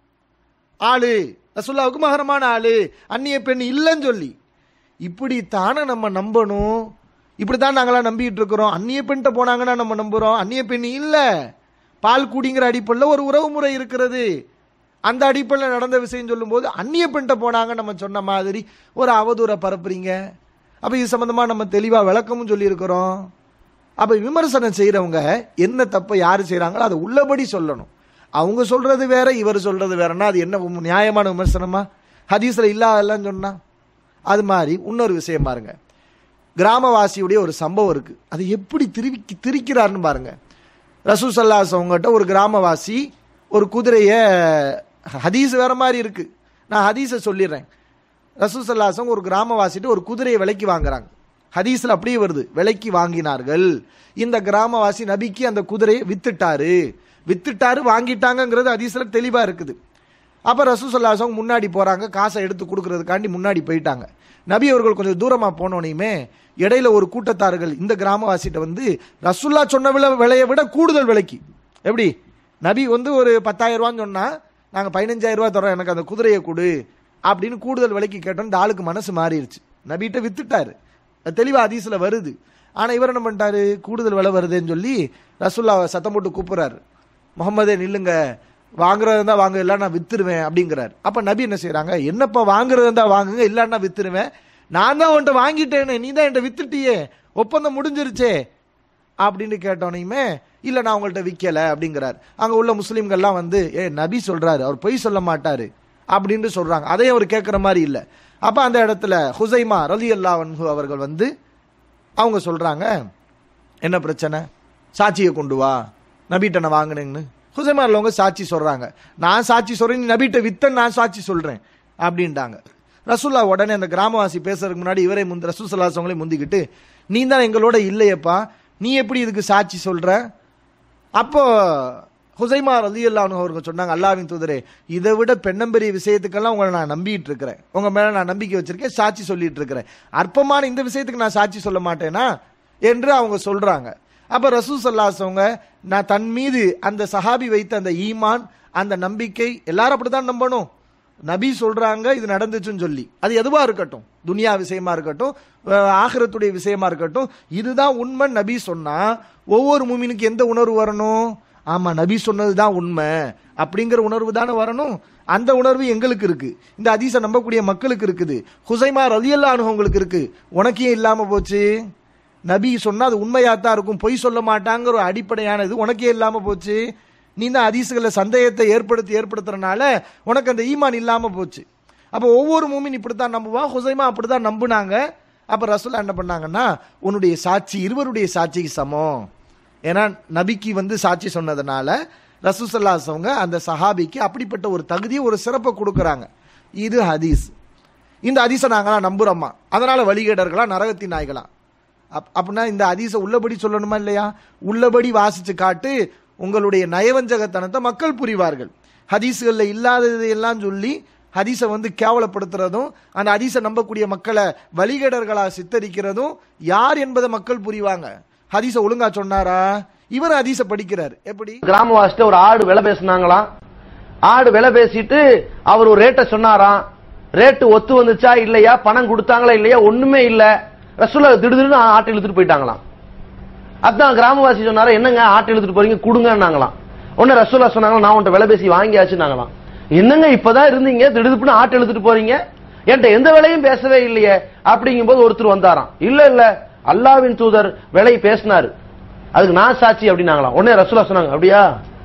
Speaker 5: ஆளு ரசூல்லாவுக்கு மகரமான ஆளு அந்நிய பெண் இல்லைன்னு சொல்லி இப்படி தானே நம்ம நம்பணும் இப்படி தான் நாங்களாம் நம்பிட்டு இருக்கிறோம் அந்நிய பெண்கிட்ட போனாங்கன்னா நம்ம நம்புறோம் அந்நிய பெண் இல்ல பால் குடிங்கிற அடிப்படையில் ஒரு உறவு முறை இருக்கிறது அந்த அடிப்படையில் நடந்த விஷயம் சொல்லும்போது அந்நிய பெண்கிட்ட போனாங்க நம்ம சொன்ன மாதிரி ஒரு அவதூறை பரப்புறீங்க அப்ப இது சம்பந்தமா நம்ம தெளிவா விளக்கமும் சொல்லியிருக்கிறோம் அப்ப விமர்சனம் செய்யறவங்க என்ன தப்பை யாரு செய்றாங்களோ அதை உள்ளபடி சொல்லணும் அவங்க சொல்றது வேற இவர் சொல்றது வேறன்னா அது என்ன உம் நியாயமான விமர்சனமா ஹதீஸ்ல இல்லாதெல்லாம் சொன்னா அது மாதிரி இன்னொரு விஷயம் பாருங்க கிராமவாசியுடைய ஒரு சம்பவம் இருக்கு அது எப்படி திருப்பி திரிக்கிறாருன்னு பாருங்க ரசூசல்லாஸ் அவங்ககிட்ட ஒரு கிராமவாசி ஒரு குதிரைய ஹதீஸ் வேற மாதிரி இருக்கு நான் ஹதீஸை சொல்லிடுறேன் ரசூசல்லாசம் ஒரு கிராமவாசிட்டு ஒரு குதிரையை விலைக்கு வாங்குறாங்க ஹதீஸ்ல அப்படியே வருது விலைக்கு வாங்கினார்கள் இந்த கிராமவாசி நபிக்கு அந்த குதிரையை வித்துட்டாரு வித்துட்டாரு வாங்கிட்டாங்கங்கிறது ஹதீஸ்ல தெளிவா இருக்குது அப்ப ரசூசல்லாசம் முன்னாடி போறாங்க காசை எடுத்து கொடுக்கறதுக்காண்டி முன்னாடி போயிட்டாங்க நபி அவர்கள் கொஞ்சம் தூரமா போனோனையுமே இடையில ஒரு கூட்டத்தார்கள் இந்த கிராமவாசிட்ட வந்து ரசுல்லா சொன்ன விலை விலையை விட கூடுதல் விலைக்கு எப்படி நபி வந்து ஒரு பத்தாயிரம் ரூபான்னு சொன்னா நாங்க பதினஞ்சாயிரம் ரூபாய் தரோம் எனக்கு அந்த குதிரையை கொடு அப்படின்னு கூடுதல் விலைக்கு கேட்டோம் இந்த ஆளுக்கு மனசு மாறிடுச்சு நபிகிட்ட வித்துட்டாரு அது தெளிவா ஹதீஸ்ல வருது ஆனா இவர் என்ன பண்ணிட்டாரு கூடுதல் விலை வருதுன்னு சொல்லி ரசுல்லாவை சத்தம் போட்டு கூப்பிடுறாரு முகமதே நில்லுங்க வாங்குறது இருந்தா வாங்க இல்ல நான் வித்துருவேன் அப்படிங்கிறார் அப்ப நபி என்ன செய்றாங்க என்னப்பா வாங்குறது இருந்தா வாங்குங்க இல்லன்னா வித்துருவேன் நான் தான் உன்கிட்ட வாங்கிட்டேனே நீ தான் என்கிட்ட வித்துட்டியே ஒப்பந்தம் முடிஞ்சிருச்சே அப்படின்னு கேட்டோனையுமே இல்ல நான் உங்கள்ட்ட விக்கல அப்படிங்கிறார் அங்க உள்ள முஸ்லிம்கள்லாம் வந்து ஏ நபி சொல்றாரு அவர் பொய் சொல்ல மாட்டாரு அப்படின்னு சொல்றாங்க அதையும் அவர் கேட்கிற மாதிரி இல்ல அப்ப அந்த இடத்துல ஹுசைமா ரலி அல்லாஹ் அவர்கள் வந்து அவங்க சொல்றாங்க என்ன பிரச்சனை சாட்சியை கொண்டு வா நபிட்ட நான் வாங்கினேன்னு ஹுசைமா உள்ளவங்க சாட்சி சொல்றாங்க நான் சாட்சி சொல்றேன் நீ நபிட்ட வித்தன் நான் சாட்சி சொல்றேன் அப்படின்ட்டாங்க ரசூல்லா உடனே அந்த கிராமவாசி பேசுறதுக்கு முன்னாடி இவரை முந்தி ரசூசல்லாசவங்களே முந்திக்கிட்டு நீ தான் எங்களோட இல்லையப்பா நீ எப்படி இதுக்கு சாட்சி சொல்ற அப்போ ஹுசைமா அலி அல்லாஹ் அவர்கள் சொன்னாங்க அல்லாவின் தூதரே இதை விட பெண்ணம்பெரிய விஷயத்துக்கெல்லாம் உங்களை நான் நம்பிட்டு இருக்கிறேன் உங்க மேல நான் நம்பிக்கை வச்சிருக்கேன் சாட்சி சொல்லிட்டு இருக்கிறேன் அற்பமான இந்த விஷயத்துக்கு நான் சாட்சி சொல்ல மாட்டேனா என்று அவங்க சொல்றாங்க அப்ப ரசூ சல்லாசவங்க நான் தன் மீது அந்த சஹாபி வைத்த அந்த ஈமான் அந்த நம்பிக்கை எல்லாரும் அப்படித்தான் நம்பணும் நபி சொல்றாங்க இது நடந்துச்சுன்னு சொல்லி அது எதுவா இருக்கட்டும் துனியா விஷயமா இருக்கட்டும் அஹ் ஆகிரத்துடைய விஷயமா இருக்கட்டும் இதுதான் உண்மை நபி சொன்னா ஒவ்வொரு மூமினுக்கு எந்த உணர்வு வரணும் ஆமா நபி சொன்னதுதான் உண்மை அப்படிங்கிற உணர்வு தானே வரணும் அந்த உணர்வு எங்களுக்கு இருக்கு இந்த அதிச நம்பக்கூடிய மக்களுக்கு இருக்குது ஹுசைமா ரலியல்லா அனுபவங்களுக்கு இருக்கு உனக்கு ஏன் இல்லாம போச்சு நபி சொன்னா அது உண்மையாத்தான் இருக்கும் பொய் சொல்ல மாட்டாங்கிற ஒரு அடிப்படையானது உனக்கே இல்லாம போச்சு நீ தான் அதிசுகளை சந்தேகத்தை ஏற்படுத்தி ஏற்படுத்துறனால உனக்கு அந்த ஈமான் இல்லாம போச்சு அப்போ ஒவ்வொரு மூமின் இப்படித்தான் நம்புவான் ஹுசைமா அப்படித்தான் நம்புனாங்க அப்ப ரசூலா என்ன பண்ணாங்கன்னா உன்னுடைய சாட்சி இருவருடைய சாட்சிக்கு சமம் ஏன்னா நபிக்கு வந்து சாட்சி சொன்னதுனால ரசூசல்லாசவங்க அந்த சஹாபிக்கு அப்படிப்பட்ட ஒரு தகுதியை ஒரு சிறப்பை கொடுக்கறாங்க இது ஹதீஸ் இந்த ஹதீஸை நாங்களாம் நம்புறோமா அதனால வழிகேடர்களா நரகத்தின் நாய்களா அப் அப்படின்னா இந்த ஹதீஸை உள்ளபடி சொல்லணுமா இல்லையா உள்ளபடி வாசிச்சு காட்டு உங்களுடைய நயவஞ்சகத்தனத்தை மக்கள் புரிவார்கள் ஹதீஸ்களில் இல்லாததையெல்லாம் சொல்லி ஹதீஸை வந்து கேவலப்படுத்துறதும் அந்த ஹதீஸை நம்பக்கூடிய மக்களை வழிகேடர்களா சித்தரிக்கிறதும் யார் என்பதை மக்கள் புரிவாங்க ஹதீஸை ஒழுங்கா சொன்னாரா இவர் ஹதீஸை படிக்கிறார் எப்படி
Speaker 3: கிராமவாசிட்ட ஒரு ஆடு விலை பேசுனாங்களாம் ஆடு விலை பேசிட்டு அவர் ஒரு ரேட்டை சொன்னாராம் ரேட்டு ஒத்து வந்துச்சா இல்லையா பணம் கொடுத்தாங்களா இல்லையா ஒண்ணுமே இல்ல ரசூலா திடுதிடுன்னு ஆட்டை இழுத்துட்டு போயிட்டாங்களாம் அதான் கிராமவாசி சொன்னாரா என்னங்க ஆட்டை இழுத்துட்டு போறீங்க கொடுங்கன்னாங்களாம் உடனே ரசூலா சொன்னாங்களா நான் உன்ட்ட விலை பேசி வாங்கியாச்சுனாங்களாம் என்னங்க இப்பதான் இருந்தீங்க திடுதிப்புன்னு ஆட்டை இழுத்துட்டு போறீங்க என்கிட்ட எந்த விலையும் பேசவே இல்லையே அப்படிங்கும்போது ஒருத்தர் வந்தாராம் இல்ல இல்ல அல்லாவின் தூதர் விலை பேசினாரு அதுக்கு நான் சாட்சி அப்படின்னாங்களாம் உடனே ரசூலா சொன்னாங்க அப்படியா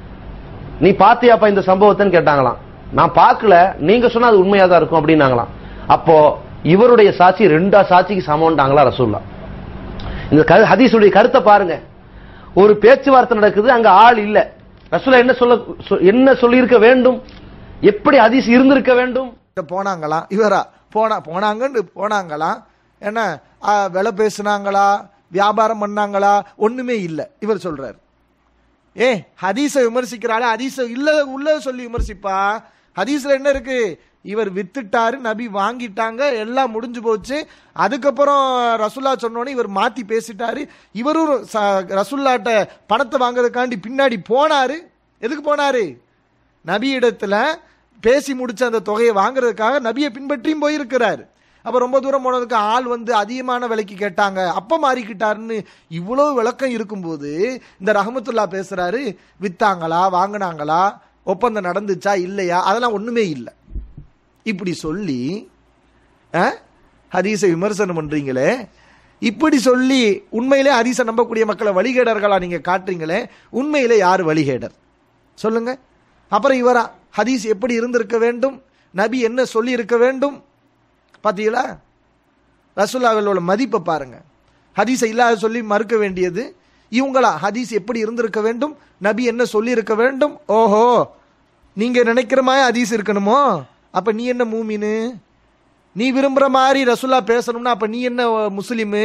Speaker 3: நீ பாத்தியாப்பா இந்த சம்பவத்தைன்னு கேட்டாங்களாம் நான் பார்க்கல நீங்க சொன்னா அது உண்மையா தான் இருக்கும் அப்படின்னாங்களாம் அப்போ இவருடைய சாட்சி ரெண்டா சாட்சிக்கு சமம்ட்டாங்களா ரசூல்லா இந்த கரு- ஹதீஸுடைய கருத்தை பாருங்க ஒரு பேச்சுவார்த்தை நடக்குது அங்க ஆள் இல்ல ரசூலா என்ன சொல்ல சொ- என்ன சொல்லியிருக்க வேண்டும் எப்படி ஹதீஸ் இருந்திருக்க வேண்டும்
Speaker 5: கிட்ட போனாங்களாம் இவரா போனா போனாங்கன்னு போனாங்களாம் என்ன ஆ, விலை பேசுனாங்களா வியாபாரம் பண்ணாங்களா ஒண்ணுமே இல்ல இவர் சொல்றாரு ஏ ஹதீஸ விமர்சிக்கிறாளே ஹதீஸ இல்ல உள்ள சொல்லி விமர்சிப்பா ஹதீஸ்ல என்ன இருக்கு இவர் வித்துட்டாரு நபி வாங்கிட்டாங்க எல்லாம் முடிஞ்சு போச்சு அதுக்கப்புறம் ரசுல்லா சொன்னோன்னே இவர் மாத்தி பேசிட்டாரு இவரும் ச- ரசுல்லாட்ட பணத்தை வாங்குறதுக்காண்டி பின்னாடி போனாரு எதுக்கு போனாரு நபியிடத்துல பேசி முடிச்ச அந்த தொகையை வாங்குறதுக்காக நபியை பின்பற்றியும் போயிருக்கிறாரு அப்ப ரொம்ப தூரம் போனதுக்கு ஆள் வந்து அதிகமான விலைக்கு கேட்டாங்க அப்ப மாறிக்கிட்டாருன்னு இவ்வளவு விளக்கம் இருக்கும்போது இந்த ரஹமத்துல்லா பேசுறாரு வித்தாங்களா வாங்குனாங்களா ஒப்பந்தம் நடந்துச்சா இல்லையா அதெல்லாம் ஒண்ணுமே இல்லை இப்படி சொல்லி அஹ், ஹதீஸை விமர்சனம் பண்றீங்களே இப்படி சொல்லி உண்மையிலே ஹதீஸை நம்பக்கூடிய மக்களை வழிகேடர்களா நீங்க காட்டுறீங்களே உண்மையிலே யார் வழிகேடர் சொல்லுங்க அப்புறம் இவரா ஹதீஸ் எப்படி இருந்திருக்க வேண்டும் நபி என்ன சொல்லி இருக்க வேண்டும் பாத்தீங்களா ரசூல்லாவில் மதிப்பை பாருங்க ஹதீஸை இல்லாத சொல்லி மறுக்க வேண்டியது இவங்களா ஹதீஸ் எப்படி இருந்திருக்க வேண்டும் நபி என்ன சொல்லி இருக்க வேண்டும் ஓஹோ நீங்க நினைக்கிற மாதிரி ஹதீஸ் இருக்கணுமோ அப்ப நீ என்ன மூமினு நீ விரும்புற மாதிரி ரசூல்லா பேசணும்னா அப்ப நீ என்ன முஸ்லிமு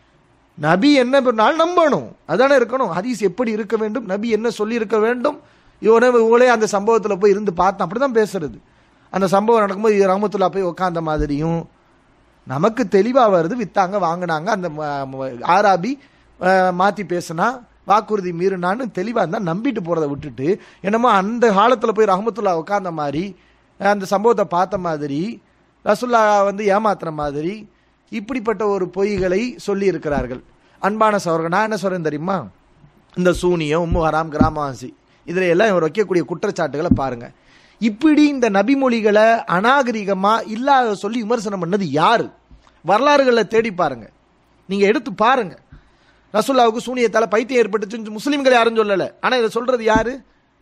Speaker 5: நபி என்ன பண்ணாலும் நம்பணும் அதானே இருக்கணும் ஹதீஸ் எப்படி இருக்க வேண்டும் நபி என்ன சொல்லி இருக்க வேண்டும் இவனே இவங்களே அந்த சம்பவத்துல போய் இருந்து பார்த்தேன் அப்படிதான் பேசுறது அந்த சம்பவம் நடக்கும்போது ரஹமத்துல்லா போய் உட்காந்த மாதிரியும் நமக்கு தெளிவா வருது வித்தாங்க வாங்கினாங்க அந்த ம- ம- ஆராபி அஹ், மாத்தி பேசினா வாக்குறுதி மீறினான்னு தெளிவா இருந்தா நம்பிட்டு போறதை விட்டுட்டு என்னமோ அந்த காலத்துல போய் ரஹமத்துல்லா உட்கார்ந்த மாதிரி அஹ், அந்த சம்பவத்தை பார்த்த மாதிரி ரசுல்லா வந்து ஏமாத்துற மாதிரி இப்படிப்பட்ட ஒரு பொய்களை சொல்லி இருக்கிறார்கள் அன்பான சவர்கள் நான் என்ன சொல்றேன் தெரியுமா இந்த சூனியம் உம்மு ஹராம் கிராமவாசி இதுல எல்லாம் இவர் வைக்கக்கூடிய குற்றச்சாட்டுகளை பாருங்க இப்படி இந்த நபிமொழிகளை அநாகரிகமா இல்லாத சொல்லி விமர்சனம் பண்ணது யாரு வரலாறுகளை தேடி பாருங்க நீங்க எடுத்து பாருங்க ரசூல்லாவுக்கு சூனியத்தால பைத்தியம் ஏற்பட்டுச்சுன்னு முஸ்லீம்கள் யாரும் சொல்லல ஆனா இதை சொல்றது யாரு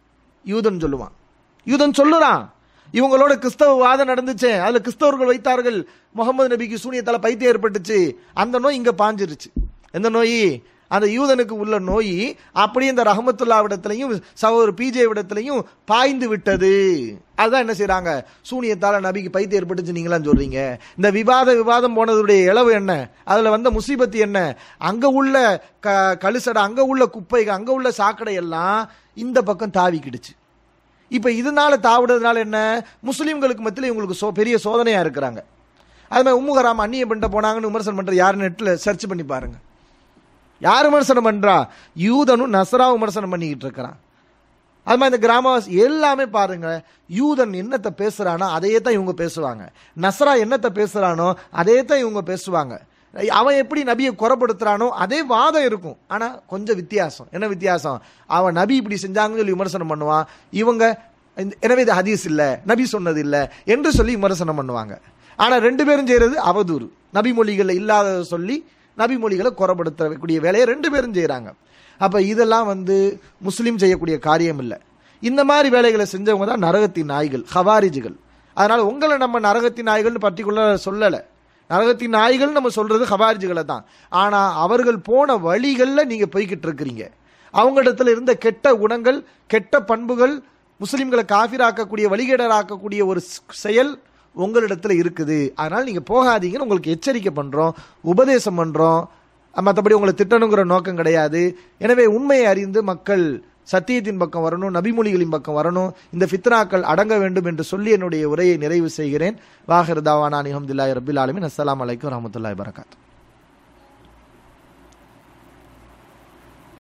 Speaker 5: யூதன் சொல்லுவான் யூதன் சொல்லுறான் இவங்களோட கிறிஸ்தவ வாதம் நடந்துச்சு அதுல கிறிஸ்தவர்கள் வைத்தார்கள் முகமது நபிக்கு சூனியத்தால பைத்தியம் ஏற்பட்டுச்சு அந்த நோய் இங்க பாஞ்சிருச்சு எந்த நோய் அந்த யூதனுக்கு உள்ள நோய் அப்படியே இந்த ரஹமத்துல்லாவிடத்திலையும் சகோதரர் பிஜே விடத்திலையும் பாய்ந்து விட்டது அதுதான் என்ன செய்றாங்க சூனியத்தால நபிக்கு பைத்தியம் ஏற்பட்டுச்சு நீங்களாம் சொல்றீங்க இந்த விவாத விவாதம் போனதுடைய இளவு என்ன அதுல வந்த முசீபத்து என்ன அங்க உள்ள க கழுசடை அங்க உள்ள குப்பைகள் அங்க உள்ள சாக்கடை எல்லாம் இந்த பக்கம் தாவிக்கிடுச்சு இப்ப இதனால தாவிடுறதுனால என்ன முஸ்லீம்களுக்கு மத்தியில் இவங்களுக்கு சோ பெரிய சோதனையா இருக்கிறாங்க அது மாதிரி உம்முகராம் அந்நிய பண்ணிட்ட போனாங்கன்னு விமர்சனம் பண்ற யாரு நெட்ல சர்ச் பண்ணி பாருங்க யார் விமர்சனம் பண்றா யூதனும் நசரா விமர்சனம் பண்ணிக்கிட்டு இருக்கிறான் அது மாதிரி இந்த கிராமவாசி எல்லாமே பாருங்க யூதன் என்னத்தை பேசுறானோ அதையே தான் இவங்க பேசுவாங்க நசரா என்னத்தை பேசுறானோ அதே தான் இவங்க பேசுவாங்க அவன் எப்படி நபியை குறப்படுத்துறானோ அதே வாதம் இருக்கும் ஆனா கொஞ்சம் வித்தியாசம் என்ன வித்தியாசம் அவன் நபி இப்படி செஞ்சாங்கன்னு சொல்லி விமர்சனம் பண்ணுவான் இவங்க இந்த- எனவே இது ஹதீஸ் இல்ல நபி சொன்னது இல்ல என்று சொல்லி விமர்சனம் பண்ணுவாங்க ஆனா ரெண்டு பேரும் செய்யறது அவதூறு நபி மொழிகள்ல இல்லாததை சொல்லி நபி மொழிகளை குறப்படுத்தக்கூடிய வேலையை ரெண்டு பேரும் செய்றாங்க அப்ப இதெல்லாம் வந்து முஸ்லீம் செய்யக்கூடிய காரியம் இல்லை இந்த மாதிரி வேலைகளை செஞ்சவங்க தான் நரகத்தின் நாய்கள் ஹவாரிஜுகள் அதனால உங்களை நம்ம நரகத்தின் நாய்கள்னு பர்டிகுலர் சொல்லலை நரகத்தின் நாய்கள் நம்ம சொல்றது ஹவாரிஜுகளை தான் ஆனா அவர்கள் போன வழிகள்ல நீங்க போய்கிட்டு இருக்கிறீங்க அவங்களிடத்துல இருந்த கெட்ட குணங்கள் கெட்ட பண்புகள் முஸ்லிம்களை காஃபிராக்கக்கூடிய வழிகேடராக்கக்கூடிய ஒரு ஸ்- செயல் உங்களிடத்துல இருக்குது அதனால நீங்க போகாதீங்கன்னு உங்களுக்கு எச்சரிக்கை பண்றோம் உபதேசம் பண்றோம் மற்றபடி உங்களை திட்டணுங்கிற நோக்கம் கிடையாது எனவே உண்மையை அறிந்து மக்கள் சத்தியத்தின் பக்கம் வரணும் நபிமொழிகளின் பக்கம் வரணும் இந்த ஃபித்னாக்கள் அடங்க வேண்டும் என்று சொல்லி என்னுடைய உரையை நிறைவு செய்கிறேன் வாஹர் தாவானா அலமதுல்லாஹி ரபில் ஆலமின் அஸ்ஸலாமு அலைக்கும் வரஹ்மத்துல்லாஹி வரகாத்து